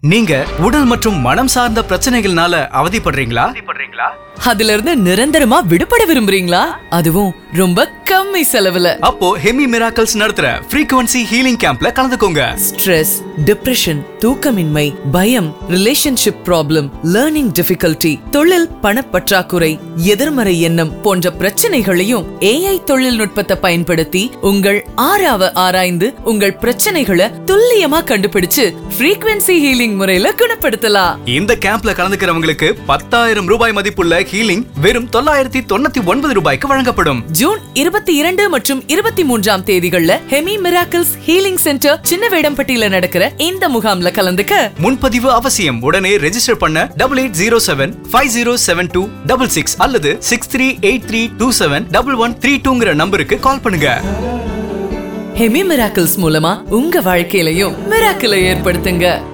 நீங்க உடல் மற்றும் மனம் சார்ந்த பிரச்சனைகள்னால அவதிப்படுறீங்களா அதுல இருந்து நிரந்தரமா விடுபட விரும்புறீங்களா அதுவும் ரொம்ப கம்மி செலவுல அப்போ ஹெமி மிராக்கல்ஸ் நடத்துற ஃப்ரீக்வன்சி ஹீலிங் கேம்ப்ல கலந்துக்கோங்க ஸ்ட்ரெஸ் டிப்ரெஷன் தூக்கமின்மை பயம் ரிலேஷன்ஷிப் ப்ராப்ளம் லேர்னிங் டிஃபிகல்டி தொழில் பணப்பற்றாக்குறை எதிர்மறை எண்ணம் போன்ற பிரச்சனைகளையும் ஏஐ தொழில்நுட்பத்தை பயன்படுத்தி உங்கள் ஆறாவ ஆராய்ந்து உங்கள் பிரச்சனைகளை துல்லியமா கண்டுபிடிச்சு ஃப்ரீக்வன்சி ஹீலிங் முறையில குணப்படுத்தலாம் இந்த கேம்ப்ல கலந்துக்கிறவங்களுக்கு பத்தாயிரம் ரூபாய் மதிப்புள்ள ஹீலிங் வெறும் தொள்ளாயிரத்தி தொண்ணூத்தி ஒன்பது ரூபாய்க்கு வழங்கப்படும் ஜூன் இருபத்தி இரண்டு மற்றும் இருபத்தி மூன்றாம் தேதிகள்ல ஹெமி மிராக்கிள்ஸ் ஹீலிங் சென்டர் சின்ன வேடம்பட்டியில நடக்கிற இந்த முகாம்ல கலந்துக்க முன்பதிவு அவசியம் உடனே ரெஜிஸ்டர் பண்ண double eight zero seven five zero seven two double six அல்லது six three eight three two seven double one three டூங்கிற நம்பருக்கு கால் பண்ணுங்க ஹெமி மிராக்கிள்ஸ் மூலமா உங்க வாழ்க்கையிலையும் மிராக்கிளை ஏற்படுத்துங்க